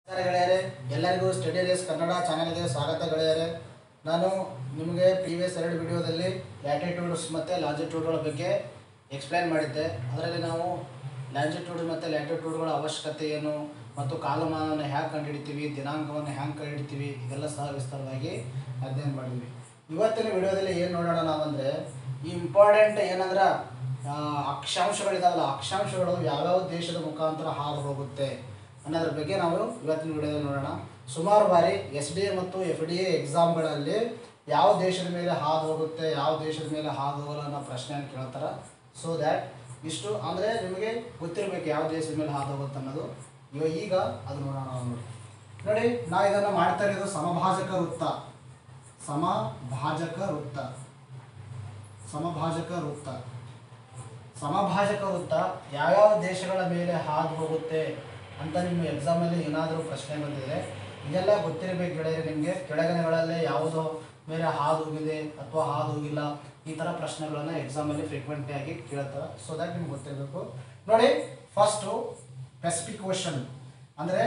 ನಮಸ್ಕಾರ ಗೆಳೆಯರೆ ಎಲ್ಲರಿಗೂ ಸ್ಟಡಿ ರೇಸ್ ಕನ್ನಡ ಚಾನಲ್ಗೆ ಸ್ವಾಗತ ಗೆಳೆಯರೆ ನಾನು ನಿಮಗೆ ಪ್ರೀವಿಯಸ್ ಎರಡು ವಿಡಿಯೋದಲ್ಲಿ ಲ್ಯಾಟಿಟ್ಯೂಡ್ಸ್ ಮತ್ತು ಲಾಂಜಿಟ್ಯೂಡ್ಗಳ ಬಗ್ಗೆ ಎಕ್ಸ್ಪ್ಲೈನ್ ಮಾಡಿದ್ದೆ ಅದರಲ್ಲಿ ನಾವು ಲ್ಯಾಂಜಿಟ್ಯೂಡ್ ಮತ್ತು ಲ್ಯಾಟಿಟ್ಯೂಡ್ಗಳ ಅವಶ್ಯಕತೆ ಏನು ಮತ್ತು ಕಾಲಮಾನವನ್ನು ಹ್ಯಾಂಗೆ ಕಂಡುಹಿಡಿತೀವಿ ದಿನಾಂಕವನ್ನು ಹ್ಯಾಂಗೆ ಕಂಡುಹಿಡಿತೀವಿ ಇದೆಲ್ಲ ಸಹ ವಿಸ್ತಾರವಾಗಿ ಅಧ್ಯಯನ ಮಾಡಿದ್ವಿ ಇವತ್ತಿನ ವಿಡಿಯೋದಲ್ಲಿ ಏನು ನೋಡೋಣ ನಾವಂದರೆ ಈ ಇಂಪಾರ್ಟೆಂಟ್ ಏನಂದ್ರೆ ಆ, ಅಕ್ಷಾಂಶಗಳಿದಾವಲ್ಲ ಅಕ್ಷಾಂಶಗಳು ಯಾವ್ಯಾವ ದೇಶದ ಮುಖಾಂತರ ಹಾದು ಹೋಗುತ್ತೆ ಅನ್ನೋದ್ರ ಬಗ್ಗೆ ನಾವು ಇವತ್ತಿನ ವಿಡಿಯೋದಲ್ಲಿ ನೋಡೋಣ ಸುಮಾರು ಬಾರಿ ಎಸ್ ಡಿ ಎ ಮತ್ತು ಎಫ್ ಡಿ ಎ ಎಕ್ಸಾಮ್ಗಳಲ್ಲಿ ಯಾವ ದೇಶದ ಮೇಲೆ ಹಾದು ಹೋಗುತ್ತೆ ಯಾವ ದೇಶದ ಮೇಲೆ ಹಾದು ಹೋಗಲ್ಲ ಅನ್ನೋ ಪ್ರಶ್ನೆಯನ್ನು ಕೇಳ್ತಾರೆ ಸೊ ದ್ಯಾಟ್ ಇಷ್ಟು ಅಂದರೆ ನಿಮಗೆ ಗೊತ್ತಿರಬೇಕು ಯಾವ ದೇಶದ ಮೇಲೆ ಹಾದು ಹೋಗುತ್ತೆ ಅನ್ನೋದು ಇವಾಗ ಈಗ ಅದು ನೋಡೋಣ ನಾವು ನೋಡಿ ನೋಡಿ ನಾ ಇದನ್ನು ಮಾಡ್ತಾ ಇರೋದು ಸಮಭಾಜಕ ವೃತ್ತ ಸಮಭಾಜಕ ವೃತ್ತ ಸಮಭಾಜಕ ವೃತ್ತ ಸಮಭಾಜಕ ವೃತ್ತ ಯಾವ್ಯಾವ ದೇಶಗಳ ಮೇಲೆ ಹಾದು ಹೋಗುತ್ತೆ ಅಂತ ನಿಮ್ಮ ಎಕ್ಸಾಮಲ್ಲಿ ಏನಾದರೂ ಪ್ರಶ್ನೆ ಬಂದಿದೆ ಇದೆಲ್ಲ ಗೊತ್ತಿರಬೇಕು ಗೆಳೆಯರೆ ನಿಮಗೆ ಕೆಳಗನೆಗಳಲ್ಲೇ ಯಾವುದೋ ಮೇಲೆ ಹಾದು ಹೋಗಿದೆ ಅಥವಾ ಹಾದು ಹೋಗಿಲ್ಲ ಈ ಥರ ಪ್ರಶ್ನೆಗಳನ್ನು ಎಕ್ಸಾಮಲ್ಲಿ ಫ್ರೀಕ್ವೆಂಟ್ ಆಗಿ ಕೇಳ್ತಾರೆ ಸೊ ದ್ಯಾಟ್ ನಿಮ್ಗೆ ಗೊತ್ತಿರಬೇಕು ನೋಡಿ ಫಸ್ಟು ಪೆಸಿಫಿಕ್ ಓಷನ್ ಅಂದರೆ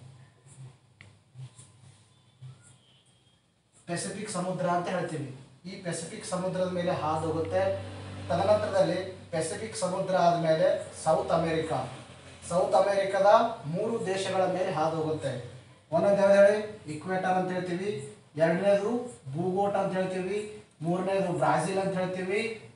ಪೆಸಿಫಿಕ್ ಸಮುದ್ರ ಅಂತ ಹೇಳ್ತೀವಿ ಈ ಪೆಸಿಫಿಕ್ ಸಮುದ್ರದ ಮೇಲೆ ಹಾದು ಹೋಗುತ್ತೆ ತದನಂತರದಲ್ಲಿ ಪೆಸಿಫಿಕ್ ಸಮುದ್ರ ಆದಮೇಲೆ ಸೌತ್ ಅಮೇರಿಕಾ ಸೌತ್ ಅಮೇರಿಕಾದ ಮೂರು ದೇಶಗಳ ಮೇಲೆ ಹಾದು ಹೋಗುತ್ತೆ ಒಂದೊಂದು ಯಾವ್ದು ಹೇಳಿ ಇಕ್ವೇಟರ್ ಅಂತ ಹೇಳ್ತೀವಿ ಎರಡನೇದು ಭೂಗೋಟ್ ಅಂತ ಹೇಳ್ತೀವಿ ಮೂರನೇದು ಬ್ರಾಜಿಲ್ ಅಂತ ಹೇಳ್ತೀವಿ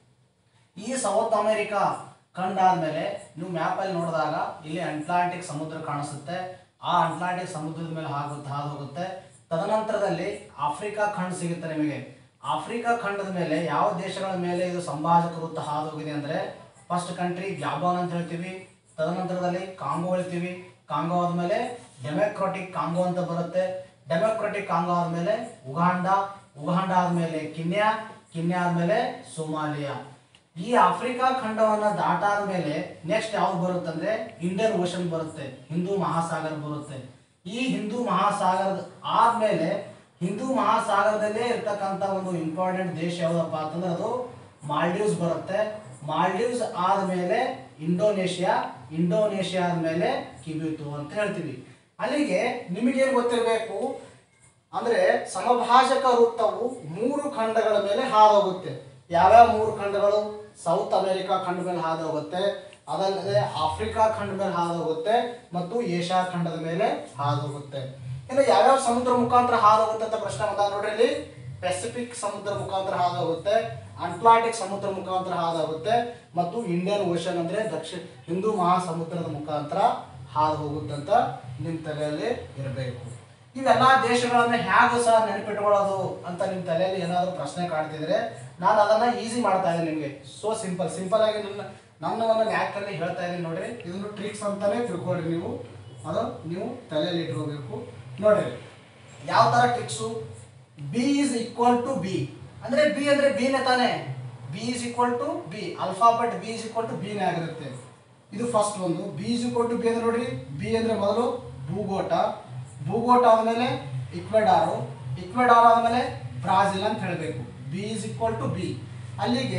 ಈ ಸೌತ್ ಅಮೇರಿಕಾ ಕಂಡಾದ್ಮೇಲೆ ನೀವು ಮ್ಯಾಪಲ್ಲಿ ನೋಡಿದಾಗ ಇಲ್ಲಿ ಅಟ್ಲಾಂಟಿಕ್ ಸಮುದ್ರ ಕಾಣಿಸುತ್ತೆ ಆ ಅಟ್ಲಾಂಟಿಕ್ ಸಮುದ್ರದ ಮೇಲೆ ಹಾಗುತ್ತೆ ಹಾದು ಹೋಗುತ್ತೆ ತದನಂತರದಲ್ಲಿ ಆಫ್ರಿಕಾ ಖಂಡ ಸಿಗುತ್ತೆ ನಿಮಗೆ ಆಫ್ರಿಕಾ ಖಂಡದ ಮೇಲೆ ಯಾವ ದೇಶಗಳ ಮೇಲೆ ಇದು ಸಂಭಾಜಕ ವೃತ್ತ ಹಾದು ಹೋಗಿದೆ ಅಂದರೆ ಫಸ್ಟ್ ಕಂಟ್ರಿ ಗ್ಯಾಬಾನ್ ಅಂತ ಹೇಳ್ತೀವಿ ತದನಂತರದಲ್ಲಿ ಕಾಂಗೋ ಹೇಳ್ತೀವಿ ಕಾಂಗೋ ಆದಮೇಲೆ ಡೆಮೋಕ್ರಾಟಿಕ್ ಕಾಂಗೋ ಅಂತ ಬರುತ್ತೆ ಡೆಮೋಕ್ರಾಟಿಕ್ ಕಾಂಗೋ ಆದಮೇಲೆ ಉಗಾಂಡ ಉಗಾಂಡ ಆದಮೇಲೆ ಕಿನ್ಯಾ ಕಿನ್ಯಾ ಆದಮೇಲೆ ಸೋಮಾಲಿಯಾ ಈ ಆಫ್ರಿಕಾ ಖಂಡವನ್ನ ದಾಟಾದ ಮೇಲೆ ನೆಕ್ಸ್ಟ್ ಯಾವ್ದು ಬರುತ್ತಂದ್ರೆ ಇಂಡಿಯನ್ ಓಷನ್ ಬರುತ್ತೆ ಹಿಂದೂ ಮಹಾಸಾಗರ ಬರುತ್ತೆ ಈ ಹಿಂದೂ ಮಹಾಸಾಗರದ ಆದ್ಮೇಲೆ ಹಿಂದೂ ಮಹಾಸಾಗರದಲ್ಲೇ ಇರ್ತಕ್ಕಂಥ ಒಂದು ಇಂಪಾರ್ಟೆಂಟ್ ದೇಶ ಯಾವುದಪ್ಪ ಅಂತಂದ್ರೆ ಅದು ಮಾಲ್ಡೀವ್ಸ್ ಬರುತ್ತೆ ಮಾಲ್ಡೀವ್ಸ್ ಆದ್ಮೇಲೆ ಇಂಡೋನೇಷ್ಯಾ ಇಂಡೋನೇಷ್ಯಾ ಆದ್ಮೇಲೆ ಕಿಬಿತು ಅಂತ ಹೇಳ್ತೀವಿ ಅಲ್ಲಿಗೆ ನಿಮಗೇನು ಗೊತ್ತಿರಬೇಕು ಅಂದ್ರೆ ಸಮಭಾಜಕ ವೃತ್ತವು ಮೂರು ಖಂಡಗಳ ಮೇಲೆ ಹಾದು ಹೋಗುತ್ತೆ ಯಾವ್ಯಾವ ಮೂರು ಖಂಡಗಳು ಸೌತ್ ಅಮೆರಿಕಾ ಖಂಡ ಮೇಲೆ ಹಾದು ಹೋಗುತ್ತೆ ಅದಲ್ಲದೆ ಆಫ್ರಿಕಾ ಖಂಡ ಮೇಲೆ ಹಾದು ಹೋಗುತ್ತೆ ಮತ್ತು ಏಷ್ಯಾ ಖಂಡದ ಮೇಲೆ ಹಾದು ಹೋಗುತ್ತೆ ಇನ್ನು ಯಾವ್ಯಾವ ಸಮುದ್ರ ಮುಖಾಂತರ ಹಾದು ಹೋಗುತ್ತೆ ಅಂತ ಪ್ರಶ್ನೆ ಬಂದಾಗ ನೋಡ್ರಿ ಇಲ್ಲಿ ಪೆಸಿಫಿಕ್ ಸಮುದ್ರ ಮುಖಾಂತರ ಹಾದು ಹೋಗುತ್ತೆ ಅಟ್ಲಾಂಟಿಕ್ ಸಮುದ್ರ ಮುಖಾಂತರ ಹಾದು ಹೋಗುತ್ತೆ ಮತ್ತು ಇಂಡಿಯನ್ ಓಷನ್ ಅಂದ್ರೆ ದಕ್ಷಿಣ ಹಿಂದೂ ಮಹಾಸಮುದ್ರದ ಮುಖಾಂತರ ಹಾದು ಹೋಗುತ್ತೆ ಅಂತ ನಿಮ್ಮ ತಲೆಯಲ್ಲಿ ಇರಬೇಕು ಇವೆಲ್ಲ ದೇಶಗಳನ್ನ ಹೇಗೆ ಸಹ ನೆನಪಿಟ್ಕೊಳ್ಳೋದು ಅಂತ ನಿಮ್ಮ ತಲೆಯಲ್ಲಿ ಏನಾದರೂ ಪ್ರಶ್ನೆ ಕಾಡ್ತಿದ್ರೆ ನಾನು ಅದನ್ನ ಈಸಿ ಮಾಡ್ತಾ ಇದ್ದೀನಿ ನಿಮಗೆ ಸೋ ಸಿಂಪಲ್ ಸಿಂಪಲ್ ಆಗಿ ನನ್ನ ನನ್ನ ಒಂದು ನ್ಯಾಕಲ್ಲಿ ಹೇಳ್ತಾ ಇದ್ದೀನಿ ನೋಡ್ರಿ ಇದನ್ನು ಟ್ರಿಕ್ಸ್ ಅಂತಾನೆ ತಿಳ್ಕೊಳ್ರಿ ನೀವು ಅದು ನೀವು ತಲೆಯಲ್ಲಿ ಇಟ್ಕೋಬೇಕು ನೋಡ್ರಿ ಯಾವ ತರ tricks B is equal to B ಅಂದ್ರೆ ಬಿ ಅಂದ್ರೆ ಬಿನೇ ತಾನೇ B is equal to B alphabet B is equal to ಬಿನೇ ಆಗಿರುತ್ತೆ ಇದು ಫಸ್ಟ್ ಒಂದು B is equal to B ಅಂದ್ರೆ ನೋಡ್ರಿ ಬಿ ಅಂದ್ರೆ ಮೊದಲು ಭೂಗೋಟ ಭೂಗೋಟ ಆದಮೇಲೆ ಇಕ್ವೆಡಾರು ಇಕ್ವೆಡಾರ್ ಆದಮೇಲೆ ಬ್ರಾಜಿಲ್ ಅಂತ ಹೇಳಬೇಕು B is equal to B ಅಲ್ಲಿಗೆ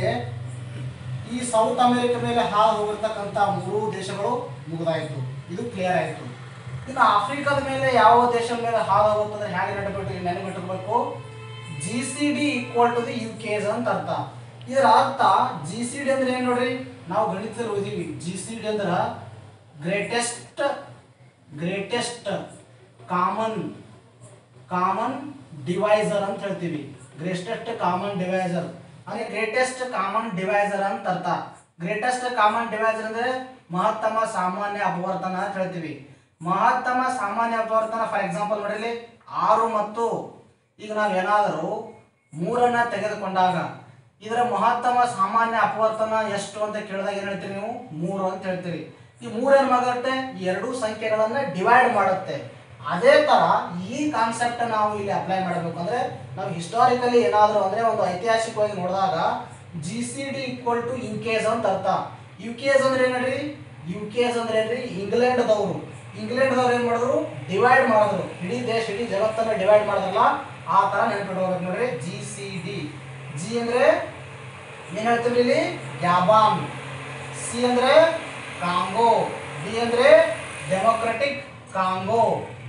ಈ ಸೌತ್ ಅಮೆರಿಕ ಮೇಲೆ ಹಾದು ಹೋಗಿರ್ತಕ್ಕಂಥ ಮೂರು ದೇಶಗಳು ಮುಗಿದಾಯಿತು ಇದು ಕ್ಲಿಯರ್ ಆಯಿತು ಇನ್ನು ಆಫ್ರಿಕಾದ ಮೇಲೆ ಯಾವ ದೇಶದ ಮೇಲೆ ಹಾದು ಹೋಗುತ್ತಂದ್ರೆ ಹೇಗೆ ನೆನಪಿಟ್ಟು ನೆನಪಿಟ್ಕೋಬೇಕು G C D equal to the U K S ಅಂತ ಅರ್ಥ ಇದರ ಅರ್ಥ ಜಿ ಸಿ ಡಿ ಅಂದ್ರೆ ಏನು ನೋಡ್ರಿ ನಾವು ಗಣಿತದಲ್ಲಿ ಓದಿವಿ ಜಿ ಸಿ ಡಿ ಅಂದ್ರೆ greatest greatest common common divisor ಅಂತ ಹೇಳ್ತೀವಿ ಗ್ರೇಟೆಸ್ಟ್ ಕಾಮನ್ ಡಿವೈಸರ್ ಅಂದ್ರೆ ಗ್ರೇಟೆಸ್ಟ್ ಕಾಮನ್ ಡಿವೈಸರ್ ಅಂತ ಅರ್ಥ ಗ್ರೇಟೆಸ್ಟ್ ಕಾಮನ್ ಡಿವೈಸರ್ ಅಂದ್ರೆ ಮಹತ್ತಮ ಸಾಮಾನ್ಯ ಅಪವರ್ತನ ಅಂತ ಹೇಳ್ತೀವಿ ಮಹತ್ತಮ ಸಾಮಾನ್ಯ ಅಪವರ್ತನ ಫಾರ್ ಎಕ್ಸಾಂಪಲ್ ನೋಡಿಲಿ ಆರು ಮತ್ತು ಈಗ ನಾವು ಏನಾದರೂ ಮೂರನ್ನ ತೆಗೆದುಕೊಂಡಾಗ ಇದರ ಮಹತ್ತಮ ಸಾಮಾನ್ಯ ಅಪವರ್ತನ ಎಷ್ಟು ಅಂತ ಕೇಳಿದಾಗ ಏನು ಹೇಳ್ತೀರಿ ನೀವು ಮೂರು ಅಂತ ಹೇಳ್ತೀರಿ ಈ ಮೂರೇನು ಮಾಡುತ್ತೆ ಈ ಎರಡೂ ಸಂಖ್ಯೆಗಳನ್ನ ಡಿವೈಡ್ ಮಾಡುತ್ತೆ ಅದೇ ತರ ಈ ಕಾನ್ಸೆಪ್ಟ್ ನಾವು ಇಲ್ಲಿ ಅಪ್ಲೈ ಮಾಡಬೇಕು ಅಂದ್ರೆ ನಾವು ಹಿಸ್ಟಾರಿಕಲಿ ಏನಾದರೂ ಅಂದ್ರೆ ಒಂದು ಐತಿಹಾಸಿಕವಾಗಿ ನೋಡಿದಾಗ G C D equal to U K S ಅಂತ ಅರ್ಥ ಯು ಕೆ ಎಸ್ ಅಂದ್ರೆ ಏನ್ರಿ ಯು ಕೆ ಎಸ್ ಅಂದ್ರೆ ಏನ್ರಿ ಇಂಗ್ಲೆಂಡ್ದವರು ಇಂಗ್ಲೆಂಡ್ದವ್ರು ಏನ್ ಮಾಡಿದ್ರು ಡಿವೈಡ್ ಮಾಡಿದ್ರು ಇಡೀ ದೇಶ ಇಡೀ ಜಗತ್ತನ್ನ ಡಿವೈಡ್ ಮಾಡಿದ್ರಲ್ಲ ಆ ತರ ನೆನ್ಪಿಟ್ಕೋಬೇಕು ನೋಡ್ರಿ ಜಿ ಸಿ ಡಿ ಜಿ ಅಂದ್ರೆ ಏನ್ ಹೇಳ್ತೀವಿ ಇಲ್ಲಿ ಗ್ಯಾಬಾನ್ ಸಿ ಅಂದ್ರೆ ಕಾಂಗೋ ಡಿ ಅಂದ್ರೆ ಡೆಮೋಕ್ರೆಟಿಕ್ ಕಾಂಗೋ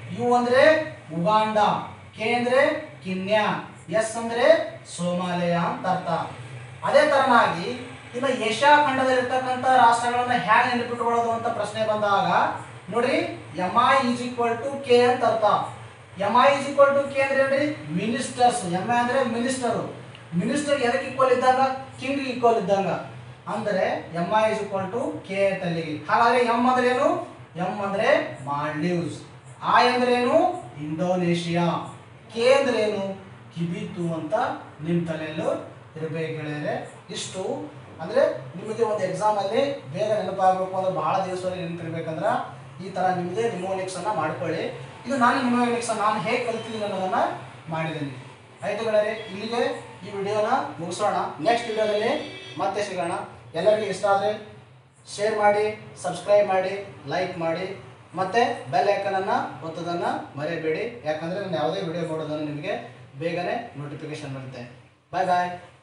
ಯು ಅಂದ್ರೆ ಉಗಾಂಡ ಕೆ ಅಂದ್ರೆ ಕಿನ್ಯಾ ಎಸ್ ಅಂದ್ರೆ ಸೋಮಾಲಿಯಾ ಅಂತ ಅರ್ಥ ಅದೇ ತರನಾಗಿ ಇನ್ನು ಏಷ್ಯಾ ಖಂಡದಲ್ಲಿರ್ತಕ್ಕಂಥ ರಾಷ್ಟ್ರಗಳನ್ನ ಹೇಗೆ ನೆನಪಿಟ್ಕೊಳ್ಳೋದು ಅಂತ ಪ್ರಶ್ನೆ ಬಂದಾಗ ನೋಡ್ರಿ M I is equal to K ಅಂತ ಅರ್ಥ M I is equal to K ಅಂದ್ರೆ ಏನ್ರಿ ಮಿನಿಸ್ಟರ್ಸ್ ಎಮ್ ಐ ಅಂದ್ರೆ ಮಿನಿಸ್ಟರು ಮಿನಿಸ್ಟರ್ ಎದಕ್ಕೆ ಈಕ್ವಲ್ ಇದ್ದಾಗ ಕಿಂಗ್ ಈಕ್ವಲ್ ಇದ್ದಂಗ ಅಂದರೆ M I is equal to K ಅಂತ ಅಲ್ಲಿಗೆ ಹಾಗಾದ್ರೆ ಎಮ್ ಅಂದ್ರೆ ಏನು ಎಮ್ ಅಂದ್ರೆ ಮಾಲ್ಡೀವ್ಸ್ ಐ ಅಂದ್ರೆ ಏನು ಇಂಡೋನೇಷಿಯಾ ಕೆ ಅಂದ್ರೆ ಏನು ಕಿಬಿತು ಅಂತ ನಿಮ್ಮ ತಲೆಯಲ್ಲೂ ಇರಬೇಕು ಹೇಳಿದ್ರೆ ಇಷ್ಟು ಅಂದ್ರೆ ನಿಮಗೆ ಒಂದು ಎಕ್ಸಾಮ್ ಅಲ್ಲಿ ಬೇಗ ನೆನಪಾಗಬೇಕು ಅಂದ್ರೆ ಬಹಳ ದಿವಸವರೆಗೆ ನೆನಪಿರ್ಬೇಕಂದ್ರೆ ಈ ತರ ನಿಮಗೆ ನಿಮೋನಿಕ್ಸ್ ಅನ್ನ ಮಾಡ್ಕೊಳ್ಳಿ ಇದು ನಾನು ನಿಮೋನಿಕ್ಸ್ ನಾನು ಹೇಗೆ ಕಲಿತಿದ್ದೀನಿ ಅನ್ನೋದನ್ನ ಮಾಡಿದ್ದೀನಿ ಆಯ್ತು ಗೆಳೆಯರೆ ಇಲ್ಲಿಗೆ ಈ ವಿಡಿಯೋನ ಮುಗಿಸೋಣ ನೆಕ್ಸ್ಟ್ ವಿಡಿಯೋದಲ್ಲಿ ಮತ್ತೆ ಸಿಗೋಣ ಎಲ್ಲರಿಗೂ ಇಷ್ಟ ಆದರೆ ಶೇರ್ ಮಾಡಿ ಸಬ್ಸ್ಕ್ರೈಬ್ ಮಾಡಿ ಲೈಕ್ ಮಾಡಿ ಮತ್ತೆ ಬೆಲ್ ಐಕನನ್ನು ಒತ್ತೋದನ್ನು ಮರೆಯಬೇಡಿ ಯಾಕಂದರೆ ನಾನು ಯಾವುದೇ ವಿಡಿಯೋ ಮಾಡೋದನ್ನು ನಿಮಗೆ ಬೇಗನೆ ನೋಟಿಫಿಕೇಶನ್ ಬರುತ್ತೆ ಬಾಯ್ ಬಾಯ್